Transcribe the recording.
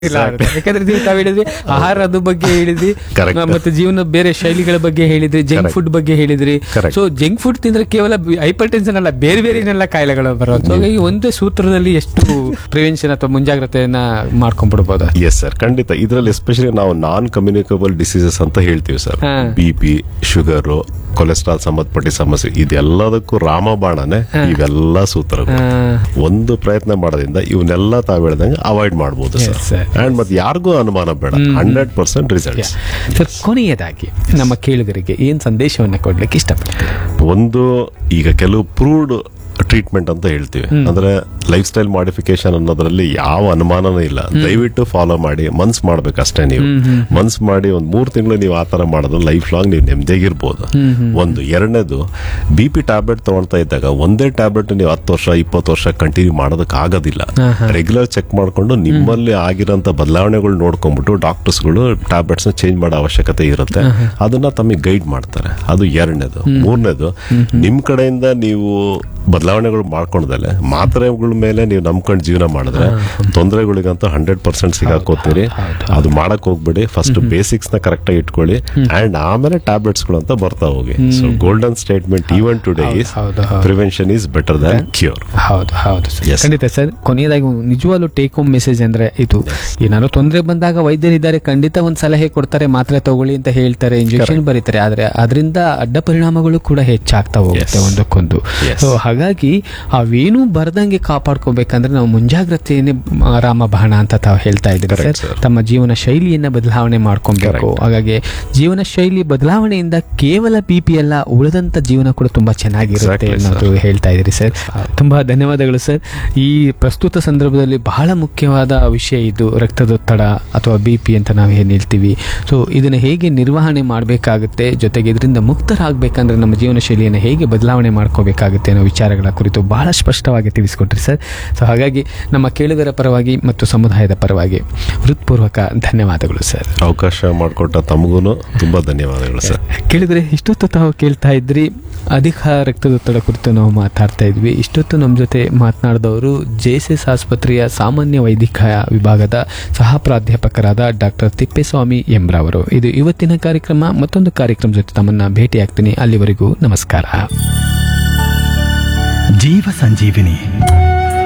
ಇಲ್ಲ ಆಗುತ್ತೆ. ಯಾಕಂದ್ರೆ ನೀವು ತಾವು ಹೇಳಿದ್ರಿ ಆಹಾರದ ಬಗ್ಗೆ ಹೇಳಿದ್ರಿ Correct. ಮ- ಮತ್ತೆ ಜೀವನ ಬೇರೆ ಶೈಲಿಗಳ ಬಗ್ಗೆ ಹೇಳಿದ್ರಿ ಜಂಕ್ Correct. ಫುಡ್ ಬಗ್ಗೆ ಹೇಳಿದ್ರಿ Correct. ಸೊ ಜಂಕ್ ಫುಡ್ ತಿಂದ್ರೆ ಕೇವಲ ಹೈಪರ್ ಟೆನ್ಷನ್ ಅಲ್ಲ ಬೇರೆ ಬೇರೆ ಏನೆಲ್ಲ ಕಾಯಿಲೆಗಳು ಬರೋದು ಸೊ ಹಾಗಾಗಿ ಒಂದೇ ಸೂತ್ರದಲ್ಲಿ ಎಷ್ಟು ಪ್ರಿವೆನ್ಷನ್ ಅಥವಾ ಮುಂಜಾಗ್ರತೆಯನ್ನ ಮಾಡ್ಕೊಂಡ್ಬಿಡ್ಬೋದು ಎಸ್ ಸರ್ ಖಂಡಿತ ಇದರಲ್ಲಿ ಎಸ್ಪೆಷಲಿ ನಾವು ನಾನ್ ಕಮ್ಯುನಿಕಬಲ್ ಡಿಸೀಸಸ್ ಅಂತ ಹೇಳ್ತೀವಿ ಸರ್ ಹಾ. ಬಿ ಪಿ ಶುಗರ್ ಕೊಲೆಸ್ಟ್ರಾಲ್ ಸಂಬಂಧಪಟ್ಟ ಸಮಸ್ಯೆ ಇದೆಲ್ಲದಕ್ಕೂ ರಾಮಬಾಣನೆ ಇವೆಲ್ಲ ಸೂತ್ರಗಳು ಒಂದು ಪ್ರಯತ್ನ ಮಾಡೋದ್ರಿಂದ ಇವನ್ನೆಲ್ಲ ತಾವ್ ಹೇಳ್ದಂಗೆ ಅವಾಯ್ಡ್ ಮಾಡ್ಬೋದು ಸರ್ Yes, sir. ಅಂಡ್ ಮತ್ತೆ ಯಾರಿಗೂ ಅನುಮಾನ ಬೇಡ ಹಂಡ್ರೆಡ್ ಪರ್ಸೆಂಟ್ ರಿಸಲ್ಟ್ಸ್ ಸರ್ ಕೊನೆಯದಾಗಿ ನಮ್ಮ ಕೇಳುಗರಿಗೆ ಏನ್ ಸಂದೇಶವನ್ನ ಕೊಡ್ಲಿಕ್ಕೆ ಇಷ್ಟಪಡ್ತೀವಿ ಒಂದು ಈಗ ಕೆಲವು ಪ್ರೂವ್ಡ್ ಟ್ರೀಟ್ಮೆಂಟ್ ಅಂತ ಹೇಳ್ತೀವಿ ಅಂದ್ರೆ ಲೈಫ್ ಸ್ಟೈಲ್ ಮಾಡಿಫಿಕೇಶನ್ ಅನ್ನೋದ್ರಲ್ಲಿ ಯಾವ ಅನುಮಾನನೂ ಇಲ್ಲ ದಯವಿಟ್ಟು ಫಾಲೋ ಮಾಡಿ ಮನ್ಸ್ ಮಾಡ್ಬೇಕಷ್ಟೇ ನೀವು ಮನ್ಸ್ ಮಾಡಿ ಒಂದ್ ಮೂರ್ ತಿಂಗಳು ನೀವು ಆತರ ಮಾಡಿದ್ರೆ ಲೈಫ್ ಲಾಂಗ್ ನೀವು ನೆಮ್ಮದಿಗಿರ್ಬೋದು ಒಂದು ಎರಡನೇದು ಬಿ ಪಿ ಟ್ಯಾಬ್ಲೆಟ್ ತಗೊಳ್ತಾ ಇದ್ದಾಗ ಒಂದೇ ಟ್ಯಾಬ್ಲೆಟ್ ನೀವು ಹತ್ತು ವರ್ಷ ಇಪ್ಪತ್ತು ವರ್ಷ ಕಂಟಿನ್ಯೂ ಮಾಡೋದಕ್ಕೆ ಆಗೋದಿಲ್ಲ ರೆಗ್ಯುಲರ್ ಚೆಕ್ ಮಾಡ್ಕೊಂಡು ನಿಮ್ಮಲ್ಲಿ ಆಗಿರೋಂಥ ಬದಲಾವಣೆಗಳು ನೋಡ್ಕೊಂಡ್ಬಿಟ್ಟು ಡಾಕ್ಟರ್ಸ್ಗಳು ಟ್ಯಾಬ್ಲೆಟ್ಸ್ ಚೇಂಜ್ ಮಾಡೋ ಅವಶ್ಯಕತೆ ಇರುತ್ತೆ ಅದನ್ನ ತಮಗೆ ಗೈಡ್ ಮಾಡ್ತಾರೆ ಅದು ಎರಡನೇದು ಮೂರನೇದು ನಿಮ್ ಕಡೆಯಿಂದ ನೀವು ಬದಲಾವಣೆಗಳು ಮಾಡ್ಕೊಂಡದಲ್ಲೇ ಮಾತ್ರೆಗಳ ಮೇಲೆ ನೀವು ನಂಬ್ಕೊಂಡು ಜೀವನ ಮಾಡಿದ್ರೆ ತೊಂದರೆಗಳಿಗಂತೂ ಹಂಡ್ರೆಡ್ ಪರ್ಸೆಂಟ್ ಸಿಗಾಕೋತೀರಿ ಅದು ಮಾಡಕ್ ಹೋಗ್ಬೇಡಿ ಫಸ್ಟ್ ಬೇಸಿಕ್ಸ್ ನ ಕರೆಕ್ಟ್ ಆಗಿ ಇಟ್ಕೊಳ್ಳಿ ಅಂಡ್ ಆಮೇಲೆ ಟ್ಯಾಬ್ಲೆಟ್ಸ್ ಗಳು ಅಂತ ಬರ್ತಾ ಹೋಗಿ so golden statement even today is ಹೌದು, ಹೌದು. Prevention is better than cure ಹೌದು ಹೌದು ಸರ್ Yes. ಖಂಡಿತ ಸರ್ ಕೊನೆಯದಾಗಿ ನಿಜವಾಗ್ಲೂ ಟೇಕ್ ಹೋಮ್ ಮೆಸೇಜ್ ಅಂದ್ರೆ ಇದು ಏನಾದ್ರು ತೊಂದರೆ ಬಂದಾಗ ವೈದ್ಯರಿದ್ದಾರೆ ಖಂಡಿತ ಒಂದು ಸಲಹೆ ಕೊಡ್ತಾರೆ ಮಾತ್ರೆ ತಗೊಳ್ಳಿ ಅಂತ ಹೇಳ್ತಾರೆ ಇಂಜೆಕ್ಷನ್ ಬರೀತಾರೆ ಆದ್ರೆ ಅದರಿಂದ ಅಡ್ಡ ಪರಿಣಾಮಗಳು ಕೂಡ ಹೆಚ್ಚಾಗ್ತಾ ಹೋಗುತ್ತೆ Yes. ಒಂದಕ್ಕೊಂದು Yes. ಸೊ ಹಾಗಾಗಿ ಅವೇನು ಬರ್ದಂಗೆ ಕಾಪಾಡ್ಕೋಬೇಕಂದ್ರೆ ನಾವು ಮುಂಜಾಗ್ರತೆಯನ್ನೇ ಮ- ರಾಮಬಾಣ ಅಂತ ತಾವು ಹೇಳ್ತಾ ಇದ್ದೀರಿ Correct, ಸರ್ sir. ತಮ್ಮ ಜೀವನ ಶೈಲಿಯನ್ನ ಬದಲಾವಣೆ ಮಾಡ್ಕೊಬೇಕು Correct. ಹಾಗಾಗಿ ಜೀವನ ಶೈಲಿ ಬದಲಾವಣೆಯಿಂದ ಕೇವಲ ಬಿ ಪಿ ಅಲ್ಲ ಉಳಿದಂತ ಜೀವನ ಕೂಡ ತುಂಬಾ ಚೆನ್ನಾಗಿರುತ್ತೆ Exactly, ಅನ್ನೋದು ಹೇಳ್ತಾ ಇದ್ದೀರಿ ಸರ್ ತುಂಬಾ ಧನ್ಯವಾದಗಳು ಸರ್ ಈ ಪ್ರಸ್ತುತ ಸಂದರ್ಭದಲ್ಲಿ ಬಹಳ ಮುಖ್ಯವಾದ ವಿಷಯ ಇದು ರಕ್ತದೊತ್ತಡ ಅಥವಾ ಬಿ ಪಿ ಅಂತ ನಾವು ಏನು ಹೇಳ್ತೀವಿ ಸೊ ಇದನ್ನು ಹೇಗೆ ನಿರ್ವಹಣೆ ಮಾಡಬೇಕಾಗುತ್ತೆ ಜೊತೆಗೆ ಇದರಿಂದ ಮುಕ್ತರಾಗಬೇಕಂದ್ರೆ ನಮ್ಮ ಜೀವನ ಶೈಲಿಯನ್ನು ಹೇಗೆ ಬದಲಾವಣೆ ಮಾಡ್ಕೋಬೇಕಾಗುತ್ತೆ ಅನ್ನೋ ವಿಚಾರಗಳ ಕುರಿತು ಬಹಳ ಸ್ಪಷ್ಟವಾಗಿ ತಿಳಿಸ್ಕೊಟ್ರಿ ಸರ್ ಸೊ ಹಾಗಾಗಿ ನಮ್ಮ ಕೇಳುಗರ ಪರವಾಗಿ ಮತ್ತು ಸಮುದಾಯದ ಪರವಾಗಿ ಹೃತ್ಪೂರ್ವಕ ಧನ್ಯವಾದಗಳು ಸರ್ ಅವಕಾಶ ಮಾಡಿಕೊಟ್ಟ ತಮಗೂ ತುಂಬಾ ಧನ್ಯವಾದಗಳು ಸರ್ ಕೇಳಿದ್ರೆ ಇಷ್ಟೊತ್ತು ತಾವು ಕೇಳ್ತಾ ಇದ್ರಿ ಅಧಿಕ ರಕ್ತದೊತ್ತಡ ಕುರಿತು ನಾವು ಮಾತಾಡ್ತಾ ಇದ್ವಿ ಇಷ್ಟೊತ್ತು ನಮ್ಮ ಜೊತೆ ಮಾತನಾಡಿದವರು ಜೆ ಎಸ್ ಎಸ್ ಆಸ್ಪತ್ರೆಯ ಸಾಮಾನ್ಯ ವೈದ್ಯಕೀಯ ವಿಭಾಗದ ಸಹ ಪ್ರಾಧ್ಯಾಪಕರಾದ ಡಾಕ್ಟರ್ ತಿಪ್ಪೇಸ್ವಾಮಿ ಎಂಬ್ರವರು ಇದು ಇವತ್ತಿನ ಕಾರ್ಯಕ್ರಮ ಮತ್ತೊಂದು ಕಾರ್ಯಕ್ರಮ ಜೊತೆ ತಮ್ಮನ್ನ ಭೇಟಿಯಾಗ್ತೀನಿ ಅಲ್ಲಿವರೆಗೂ ನಮಸ್ಕಾರ ಜೀವ ಸಂಜೀವಿನಿ